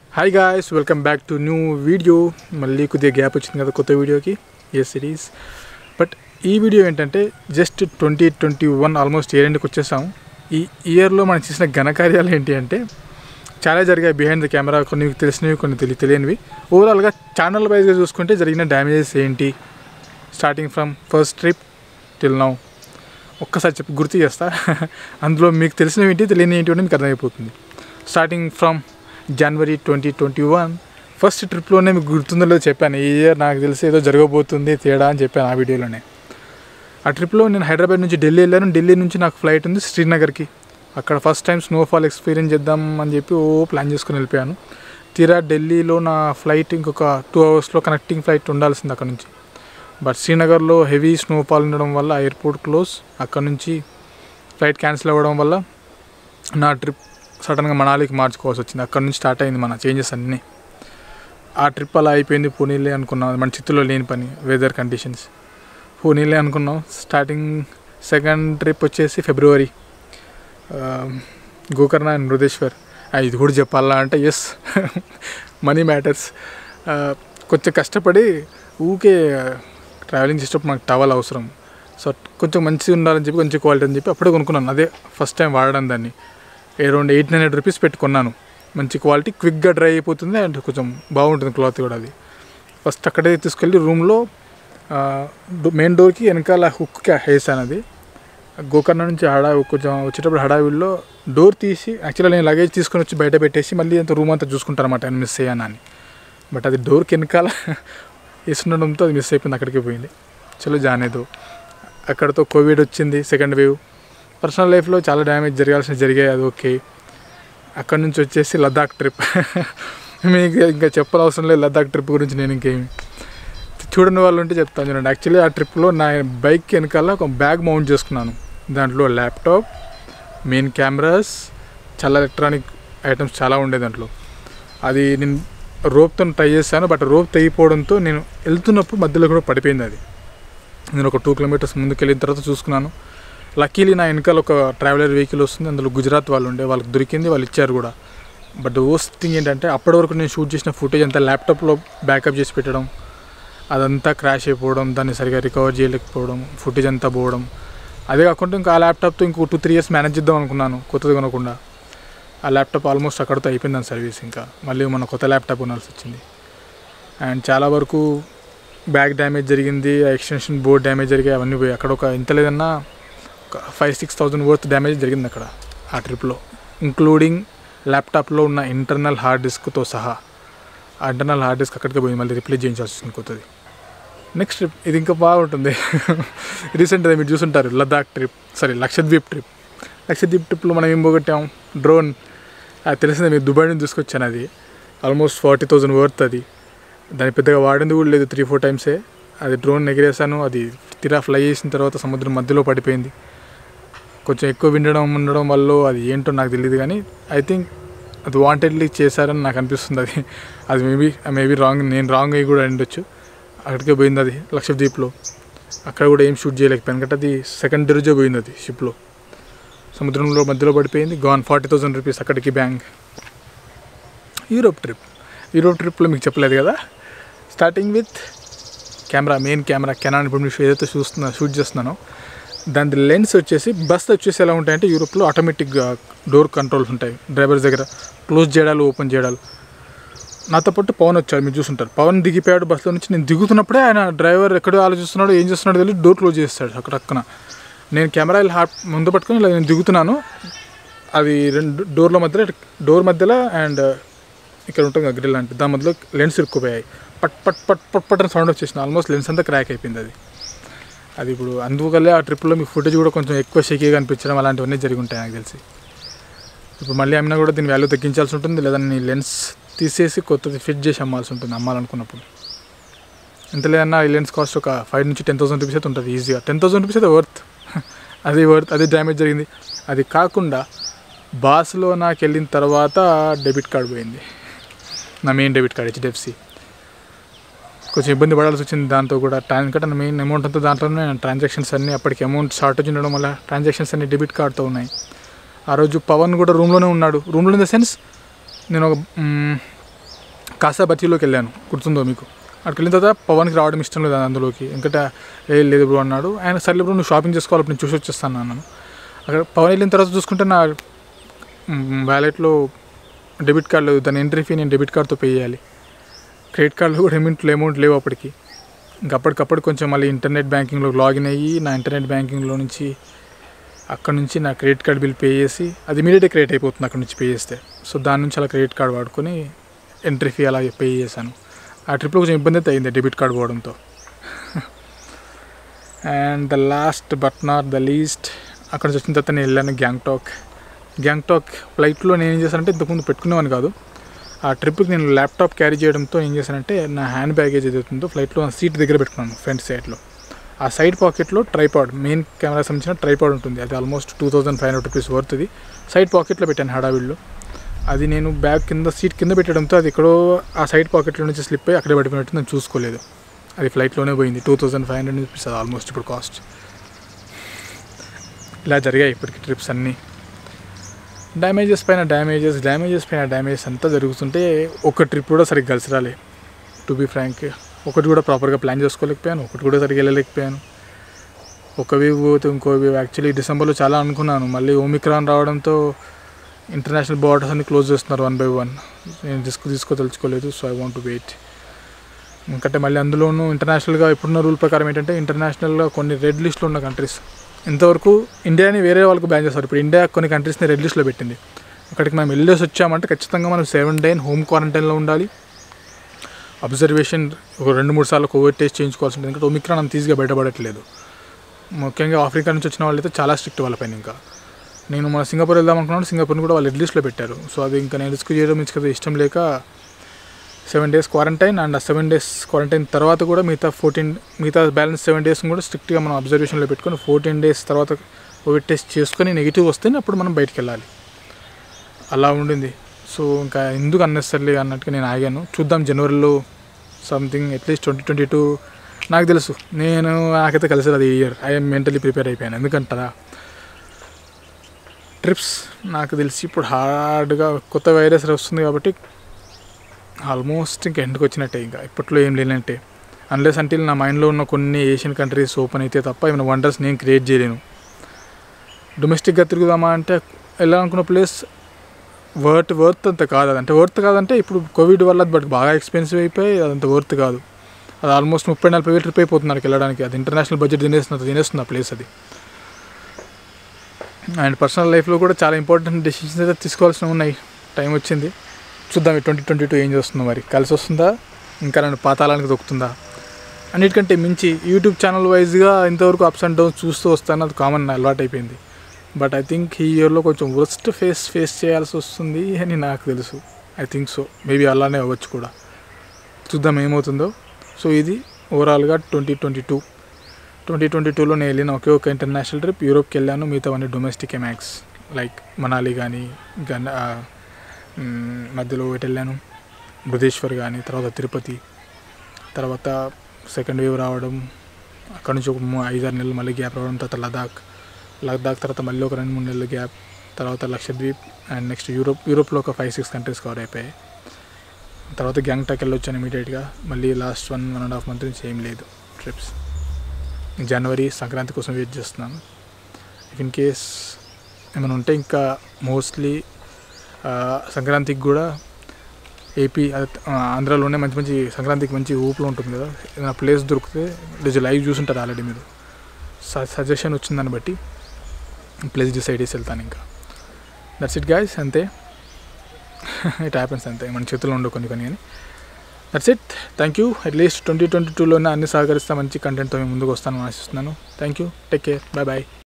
hi guys welcome back to new video మళ్ళీ కొద్దిగా gap వచ్చింది కదా కొత్త వీడియోకి ఏ సిరీస్ బట్ ఈ వీడియో ఏంటంటే just twenty twenty one almost year ఎండ్కి వచ్చేసాం ఈ ఇయర్లో మనం చేసిన ఘనకార్యాలు ఏంటి అంటే చాలా జరిగాయి బిహైండ్ ద కెమెరా కొన్ని మీకు తెలిసినవి కొన్ని తెలి తెలియనివి ఓవరాల్గా ఛానల్ వైజ్గా చూసుకుంటే జరిగిన డ్యామేజెస్ ఏంటి starting from first trip till now ఒక్కసారి చెప్పి గుర్తు చేస్తా అందులో మీకు తెలిసినవి ఏంటి తెలియని ఏంటి అని మీకు అర్థమైపోతుంది starting from January twenty twenty one first ట్రిప్లోనే మీకు గుర్తుందో లేదో చెప్పాను ఈ ఇయర్ నాకు తెలిసి ఏదో జరగబోతుంది తేడా అని చెప్పాను ఆ వీడియోలోనే ఆ ట్రిప్లో నేను హైదరాబాద్ నుంచి ఢిల్లీ వెళ్ళాను ఢిల్లీ నుంచి నాకు ఫ్లైట్ ఉంది శ్రీనగర్కి అక్కడ ఫస్ట్ టైం స్నోఫాల్ ఎక్స్పీరియన్స్ చేద్దాం అని చెప్పి ఓ ప్లాన్ చేసుకుని వెళ్ళిపోయాను తీరా ఢిల్లీలో నా ఫ్లైట్ ఇంకొక టూ అవర్స్లో కనెక్టింగ్ ఫ్లైట్ ఉండాల్సింది అక్కడ నుంచి బట్ శ్రీనగర్లో హెవీ స్నోఫాల్ ఉండడం వల్ల ఎయిర్పోర్ట్ క్లోజ్ అక్కడ నుంచి ఫ్లైట్ క్యాన్సిల్ అవ్వడం వల్ల నా ట్రిప్ సడన్గా మనాలికి మార్చుకోవాల్సి వచ్చింది అక్కడ నుంచి స్టార్ట్ అయింది మన చేంజెస్ అన్నీ ఆ ట్రిప్ అలా అయిపోయింది పూణేలే అనుకున్నాం మన చిత్తులో లేని పని వెదర్ కండిషన్స్ పూణేలే అనుకున్నాం స్టార్టింగ్ సెకండ్ ట్రిప్ వచ్చేసి ఫిబ్రవరి గోకర్ణ అండ్ మృదేశ్వర్ ఆ, ఇది కూడా చెప్పాలా అంటే ఎస్ మనీ మ్యాటర్స్ కొంచెం కష్టపడి ఊకే ట్రావెలింగ్ చేసేటప్పుడు మనకు టవల్ అవసరం సో కొంచెం మంచిగా ఉండాలని చెప్పి కొంచెం క్వాలిటీ అని చెప్పి అప్పుడే కొనుక్కున్నాను అదే ఫస్ట్ టైం వాడడం దాన్ని అరౌండ్ ఎయిట్ హండ్రెడ్ రూపీస్ పెట్టుకున్నాను మంచి క్వాలిటీ క్విక్గా డ్రై అయిపోతుంది అండ్ కొంచెం బాగుంటుంది క్లాత్ కూడా అది ఫస్ట్ అక్కడే తీసుకెళ్ళి రూమ్లో మెయిన్ డోర్కి వెనకాల హుక్కి వేసాను అది గోకర్ణ నుంచి హడా కొంచెం వచ్చేటప్పుడు హడావిడిలో డోర్ తీసి యాక్చువల్గా నేను లగేజ్ తీసుకొని వచ్చి బయట పెట్టేసి మళ్ళీ అంత రూమ్ అంతా చూసుకుంటాను అనమాట నేను మిస్ అయ్యాను అని బట్ అది డోర్కి వెనకాల వేస్తుండడంతో అది మిస్ అయిపోయింది అక్కడికి పోయింది చలో జానేదో అక్కడతో కోవిడ్ వచ్చింది సెకండ్ వేవ్ పర్సనల్ లైఫ్లో చాలా డ్యామేజ్ జరగాల్సిన జరిగాయి అది ఓకే అక్కడ నుంచి వచ్చేసి లద్దాఖ్ ట్రిప్ మీకు ఇంకా చెప్పనవసరం లేదు లద్దాఖ్ ట్రిప్ గురించి నేను ఇంకేమి చూడని వాళ్ళు ఉంటే చెప్తాను చూడండి యాక్చువల్లీ ఆ ట్రిప్లో నా బైక్ వెనకాల ఒక బ్యాగ్ మౌంట్ చేసుకున్నాను దాంట్లో ల్యాప్టాప్ మెయిన్ కెమెరాస్ చాలా ఎలక్ట్రానిక్ ఐటమ్స్ చాలా ఉండే దాంట్లో అది నేను రోప్తో ట్రై చేశాను బట్ రోప్ తెగిపోవడంతో నేను వెళ్తున్నప్పుడు మధ్యలో కూడా పడిపోయింది అది నేను ఒక టూ కిలోమీటర్స్ ముందుకు వెళ్ళిన తర్వాత చూసుకున్నాను లక్కీలీ నా వెనకాల ఒక ట్రావెలర్ వెహికల్ వస్తుంది అందులో గుజరాత్ వాళ్ళు ఉండే వాళ్ళకి దొరికింది వాళ్ళు ఇచ్చారు కూడా బట్ ఓస్ట్ థింగ్ ఏంటంటే అప్పటి వరకు నేను షూట్ చేసిన ఫుటేజ్ అంతా ల్యాప్టాప్లో బ్యాకప్ చేసి పెట్టడం అదంతా క్రాష్ అయిపోవడం దాన్ని సరిగా రికవర్ చేయలేకపోవడం ఫుటేజ్ అంతా పోవడం అదే కాకుండా ఇంకా ఆ ల్యాప్టాప్తో ఇంకో టూ త్రీ ఇయర్స్ మేనేజ్ చేద్దాం అనుకున్నాను కొత్తది కొనకుండా ఆ ల్యాప్టాప్ ఆల్మోస్ట్ అక్కడితో అయిపోయింది దాని సర్వీస్ ఇంకా మళ్ళీ మన కొత్త ల్యాప్టాప్ కొనాల్సి వచ్చింది అండ్ చాలా వరకు బ్యాక్ డ్యామేజ్ జరిగింది ఎక్స్టెన్షన్ బోర్డ్ డ్యామేజ్ జరిగాయి అవన్నీ పోయి అక్కడ ఒక ఎంత లేదన్నా ఒక five six thousand worth damage జరిగింది అక్కడ ఆ ట్రిప్లో ఇంక్లూడింగ్ ల్యాప్టాప్లో ఉన్న ఇంటర్నల్ హార్డ్ డిస్క్తో సహా ఆ ఇంటర్నల్ హార్డ్ డిస్క్ అక్కడికి పోయింది మళ్ళీ రిప్లేస్ చేయించాల్సి వచ్చింది కొత్తది నెక్స్ట్ ట్రిప్ ఇది ఇంకా బాగుంటుంది రీసెంట్గా మీరు చూసుంటారు Ladakh trip sorry Lakshadweep trip Lakshadweep ట్రిప్లో మనం ఏం పోగొట్టాం డ్రోన్ అది తెలిసిందే మీరు దుబాయ్ నుంచి తీసుకొచ్చాను అది ఆల్మోస్ట్ ఫార్టీ థౌజండ్ వర్త్ అది దాన్ని పెద్దగా వాడింది కూడా లేదు త్రీ ఫోర్ టైమ్సే అది డ్రోన్ ఎగిరేసాను అది తీరా ఫ్లై చేసిన తర్వాత సముద్రం మధ్యలో పడిపోయింది కొంచెం ఎక్కువ వినడం ఉండడం వల్ల అది ఏంటో నాకు తెలియదు కానీ ఐ థింక్ అది వాంటెడ్లీ చేశారని నాకు అనిపిస్తుంది అది అది మేబీ మేబీ రాంగ్ నేను రాంగ్ అయ్యి కూడా ఉండొచ్చు అక్కడికే పోయింది అది లక్షద్వీప్లో అక్కడ కూడా ఏం షూట్ చేయలేకపోయాను కాబట్టి అది సెకండ్ రోజే పోయింది అది షిప్లో సముద్రంలో మధ్యలో పడిపోయింది గాన్ ఫార్టీ థౌసండ్ రూపీస్ అక్కడికి బ్యాంక్ యూరోప్ ట్రిప్ యూరోప్ ట్రిప్లో మీకు చెప్పలేదు కదా starting with camera main camera Canon ఇప్పుడు మీకు ఏదైతే చూస్తున్నా షూట్ చేస్తున్నానో దాని లెన్స్ వచ్చేసి బస్ వచ్చేసి ఎలా ఉంటాయంటే యూరోప్లో ఆటోమేటిక్ డోర్ కంట్రోల్స్ ఉంటాయి డ్రైవర్స్ దగ్గర క్లోజ్ చేయడాలు ఓపెన్ చేయడాలు నాతో పాటు పవన్ వచ్చాడు మీరు చూసుంటారు పవన్ దిగిపోయాడు బస్సులో నుంచి నేను దిగుతున్నప్పుడే ఆయన డ్రైవర్ ఎక్కడో ఆలోచిస్తున్నాడు ఏం చేస్తున్నాడో తెలియదు డోర్ క్లోజ్ చేస్తాడు అక్కడ అక్కన నేను కెమెరా హాట్ ముందు పట్టుకొని ఇలా నేను దిగుతున్నాను అది రెండు డోర్ల మధ్యలో డోర్ మధ్యలో అండ్ ఇక్కడ ఉంటుంది కదా గ్రిల్ అంటే దాని మధ్యలో లెన్స్ ఇరుక్కుపోయాయి పట్ పట్ పట్ పట్ పట్ అని సౌండ్ వచ్చేసింది ఆల్మోస్ట్ లెన్స్ అంతా క్రాక్ అయిపోయింది అది అది ఇప్పుడు అందువల్లే ఆ ట్రిప్లో మీ ఫుటేజ్ కూడా కొంచెం ఎక్కువ షేకీగా అనిపించడం అలాంటివన్నీ జరిగి ఉంటాయి నాకు తెలిసి ఇప్పుడు మళ్ళీ అమ్మినా కూడా దీని వాల్యూ తగ్గించాల్సి ఉంటుంది లేదా నీ లెన్స్ తీసేసి కొత్తది ఫిట్ చేసి అమ్మాల్సి ఉంటుంది అమ్మాలనుకున్నప్పుడు ఎంత లేదన్నా ఈ లెన్స్ కాస్ట్ ఒక ఫైవ్ నుంచి టెన్ థౌసండ్ రూపీస్ అయితే ఉంటుంది ఈజీగా టెన్ థౌసండ్ రూపీస్ అయితే వర్త్ అది వర్త్ అది డ్యామేజ్ జరిగింది అది కాకుండా బాస్లో నాకు వెళ్ళిన తర్వాత డెబిట్ కార్డ్ పోయింది నా మెయిన్ డెబిట్ కార్డ్ హెచ్డిఎఫ్సి కొంచెం ఇబ్బంది పడాల్సి వచ్చింది దాంతో కూడా ట్రాన్ కట్ట మెయిన్ అమౌంట్ అంతా దాంట్లోనే ట్రాన్సాక్షన్స్ అన్నీ అప్పటికి అమౌంట్ షార్టేజ్ ఉండడం వల్ల ట్రాన్సాక్షన్స్ అన్ని డెబిట్ కార్డ్తో ఉన్నాయి ఆ రోజు పవన్ కూడా రూమ్లోనే ఉన్నాడు రూమ్లో ఇన్ ద సెన్స్ నేను ఒక మ్, కాసా బతీలోకి వెళ్ళాను గుర్తుందో మీకు అక్కడికి వెళ్ళిన తర్వాత పవన్కి రావడం ఇష్టం లేదు అందులోకి ఇంకట ఏ లేదు బ్రో అన్నాడు ఆయన సర్లే బ్రో నువ్వు షాపింగ్ చేసుకోవాలి అప్పుడు నేను చూసి వచ్చేస్తాను అన్నాను అక్కడ పవన్ వెళ్ళిన తర్వాత చూసుకుంటే నా వ్యాలెట్లో డెబిట్ కార్డు లేదు దాని ఎంట్రీ ఫీ నేను డెబిట్ కార్డ్తో పే చేయాలి క్రెడిట్ కార్డులో కూడా అమౌంట్లు అమౌంట్ లేవు అప్పటికి ఇంకా అప్పటికప్పుడు కొంచెం మళ్ళీ ఇంటర్నెట్ బ్యాంకింగ్లో లాగిన్ అయ్యి నా ఇంటర్నెట్ బ్యాంకింగ్లో నుంచి అక్కడ నుంచి నా క్రెడిట్ కార్డ్ బిల్ పే చేసి అది ఇమీడియట్గా క్రియేట్ అయిపోతుంది అక్కడ నుంచి పే చేస్తే సో దాని నుంచి అలా క్రెడిట్ కార్డ్ వాడుకొని ఎంట్రీ ఫీ అలా పే చేశాను ఆ ట్రిప్లో కొంచెం ఇబ్బంది అయితే అయింది డెబిట్ కార్డ్ పోవడంతో and the last but not the least అక్కడ నుంచి వచ్చిన తర్వాత నేను వెళ్ళాను గ్యాంగ్టాక్ గ్యాంగ్టాక్ ఫ్లైట్లో నేను ఏం చేశానంటే ఇంతకుముందు పెట్టుకునేవాని కాదు ఆ ట్రిప్కి నేను ల్యాప్టాప్ క్యారీ చేయడంతో ఏం చేశానంటే నా హ్యాండ్ బ్యాగేజ్ ఏదైతే ఉందో ఫ్లైట్లో సీట్ దగ్గర పెట్టుకున్నాను ఫ్రంట్ సైడ్లో ఆ సైడ్ పాకెట్లో ట్రైపాడ్ మెయిన్ కెమెరా సంబంధించిన ట్రైపాడ్ ఉంటుంది అది almost two thousand five hundred rupees వర్త్ది సైడ్ పాకెట్లో పెట్టాను హడావిడిలో అది నేను బ్యాగ్ కింద సీట్ కింద పెట్టడంతో అది ఎక్కడో ఆ సైడ్ పాకెట్లో నుంచి స్లిప్ అయ్యి అక్కడే పడిపోయినట్టు నేను చూసుకోలేదు అది ఫ్లైట్లోనే పోయింది two thousand five hundred rupees అది ఆల్మోస్ట్ ఇప్పుడు కాస్ట్ ఇలా జరిగాయి ఇప్పటికి ట్రిప్స్ అన్నీ డ్యామేజెస్ పైన డ్యామేజెస్ డ్యామేజెస్ పైన డ్యామేజెస్ అంతా జరుగుతుంటే ఒక ట్రిప్ కూడా సరిగ్గా కలిసి రాలే టు బీ ఫ్రాంక్ ఒకటి కూడా ప్రాపర్గా ప్లాన్ చేసుకోలేకపోయాను ఒకటి కూడా సరిగ్గా వెళ్ళలేకపోయాను ఒక వేవ్ పోతే ఇంకో వేవ్ యాక్చువల్లీ డిసెంబర్లో చాలా అనుకున్నాను మళ్ళీ ఓమిక్రాన్ రావడంతో ఇంటర్నేషనల్ బార్డర్స్ అన్ని క్లోజ్ చేస్తున్నారు వన్ బై వన్ నేను రిస్క్ తీసుకో తెలుసుకోలేదు so I want to wait ఎందుకంటే మళ్ళీ అందులోనూ ఇంటర్నేషనల్గా ఇప్పుడున్న రూల్ ప్రకారం ఏంటంటే ఇంటర్నేషనల్గా కొన్ని రెడ్ లిస్ట్లో ఉన్న కంట్రీస్ ఇంతవరకు ఇండియాని వేరే వాళ్ళకి బ్యాన్ చేస్తారు ఇప్పుడు ఇండియా కొన్ని కంట్రీస్ని రెడ్ లిస్ట్లో పెట్టింది అక్కడికి మనం వెళ్ళేసి వచ్చామంటే ఖచ్చితంగా మనం సెవెన్ డే హోమ్ క్వారంటైన్లో ఉండాలి అబ్జర్వేషన్ ఒక రెండు మూడు సార్లు కోవిడ్ టెస్ట్ చేయించుకోవాల్సి ఉంటుంది ఎందుకంటే ఒమిక్రాన్ అంత ఈజీగా బయటపడట్లేదు ముఖ్యంగా ఆఫ్రికా నుంచి వచ్చిన వాళ్ళైతే చాలా స్ట్రిక్ట్ వాళ్ళపైన ఇంకా నేను మన సింగపూర్ వెళ్దాం అనుకున్నాను సింగపూర్ని కూడా వాళ్ళు రెడ్ లిస్ట్లో పెట్టారు సో అది ఇంకా నేను రిస్క్ చేయడం మీకు ఇష్టం లేక సెవెన్ డేస్ క్వారంటైన్ అండ్ ఆ సెవెన్ డేస్ క్వారంటైన్ తర్వాత కూడా మిగతా ఫోర్టీన్ మిగతా బ్యాలెన్స్ సెవెన్ డేస్ కూడా స్ట్రిక్ట్గా మనం అబ్జర్వేషన్లో పెట్టుకొని ఫోర్టీన్ డేస్ తర్వాత కోవిడ్ టెస్ట్ చేసుకొని నెగిటివ్ వస్తేనే అప్పుడు మనం బయటికి వెళ్ళాలి అలా ఉండింది సో ఇంకా ఎందుకు అన్నెసర్లీ అన్నట్టుగా నేను ఆగాను చూద్దాం జనవరిలో something at least twenty twenty two నాకు తెలుసు నేను నాకైతే కలిసి అది ఇయర్ ఐఎమ్ మెంటలీ ప్రిపేర్ అయిపోయాను ఎందుకంటారా ట్రిప్స్ నాకు తెలిసి ఇప్పుడు హార్డ్గా కొత్త వైరస్ వస్తుంది కాబట్టి ఆల్మోస్ట్ ఇంకా ఎండ్కి వచ్చినట్టే ఇంకా ఇప్పట్లో ఏం లేనంటే అన్లెస్ అంటే నా మైండ్లో ఉన్న కొన్ని ఏషియన్ కంట్రీస్ ఓపెన్ అయితే తప్ప ఏమైనా వండర్స్ నేను క్రియేట్ చేయలేను డొమెస్టిక్గా తిరుగుదామా అంటే వెళ్ళాలనుకున్న ప్లేస్ వర్త్ వర్త్ అంత కాదు అది అంటే వర్త్ కాదంటే ఇప్పుడు కోవిడ్ వల్ల అది బట్ బాగా ఎక్స్పెన్సివ్ అయిపోయి అదంత వర్త్ కాదు అది ఆల్మోస్ట్ ముప్పై నలభై వేలు ట్రిప్ అయిపోతున్నారు వెళ్ళడానికి అది ఇంటర్నేషనల్ బడ్జెట్ తినేస్తుంది తినేస్తుంది ఆ ప్లేస్ అది అండ్ పర్సనల్ లైఫ్లో కూడా చాలా ఇంపార్టెంట్ డెసిషన్స్ అయితే తీసుకోవాల్సినవి ఉన్నాయి టైం వచ్చింది చూద్దాం ఈ ట్వంటీ ట్వంటీ టూ ఏం చేస్తుందో మరి కలిసి వస్తుందా ఇంకా నన్ను పాతాళానికి దొక్కుతుందా అన్నిటికంటే మించి యూట్యూబ్ ఛానల్ వైజ్గా ఇంతవరకు అప్స్ అండ్ డౌన్స్ చూస్తూ వస్తాను అది కామన్ అలవాటు అయిపోయింది బట్ ఐ థింక్ ఈ ఇయర్లో కొంచెం వర్స్ట్ ఫేస్ ఫేస్ చేయాల్సి వస్తుంది అని నాకు తెలుసు ఐ థింక్ సో మేబీ అలానే అవ్వచ్చు కూడా చూద్దాం ఏమవుతుందో సో ఇది ఓవరాల్గా twenty twenty two twenty twenty టూలో నేను వెళ్ళిన ఒకే ఒక ఇంటర్నేషనల్ ట్రిప్ యూరోప్కి వెళ్ళాను మిగతావన్నీ డొమెస్టిక్ మ్యాక్స్ లైక్ మనాలి కానీ గన్ ఆ, మ్, మధ్యలో ఇటు వెళ్ళాను బుధేశ్వర్ కానీ తర్వాత తిరుపతి తర్వాత సెకండ్ వేవ్ రావడం అక్కడ నుంచి ఒక మూ- ఐదారు నెలలు మళ్ళీ గ్యాప్ రావడం తర్వాత లదాఖ్ లదాఖ్ తర్వాత మళ్ళీ ఒక రెండు మూడు నెలలు గ్యాప్ తర్వాత లక్షద్వీప్ అండ్ నెక్స్ట్ యూరోప్ యూరోప్లో ఒక ఫైవ్ సిక్స్ కంట్రీస్ కవర్ అయిపోయాయి తర్వాత గ్యాంగ్టాక్ వెళ్ళొచ్చాను ఇమీడియట్గా మళ్ళీ last one one and half month నుంచి ఏం లేదు ట్రిప్స్ జనవరి సంక్రాంతి కోసం వెయిట్ చేస్తున్నాను ఇఫ్ ఇన్ కేస్ ఏమైనా ఉంటే ఇంకా మోస్ట్లీ సంక్రాంతికి కూడా ఏపీ అదే, ఆ, ఆంధ్రాలోనే మంచి మంచి సంక్రాంతికి మంచి ఊపులో ఉంటుంది కదా ఏదైనా ప్లేస్ దొరికితే డీజే లైవ్ చూసుంటారు ఆల్రెడీ మీరు సజెషన్ వచ్చిందాన్ని బట్టి ప్లేస్ డిసైడ్ చేసి వెళ్తాను ఇంకా దట్స్ ఇట్ గాయస్ అంతే ఇట్ హ్యాపెన్స్ అంతే మన చేతుల్లో ఉండవు కొన్ని కొన్ని అని that's it thank you at least twenty twenty టూలోనే అన్ని సహకరిస్తా మంచి కంటెంట్తో మేము ముందుకు వస్తాను ఆశిస్తున్నాను thank you take care bye bye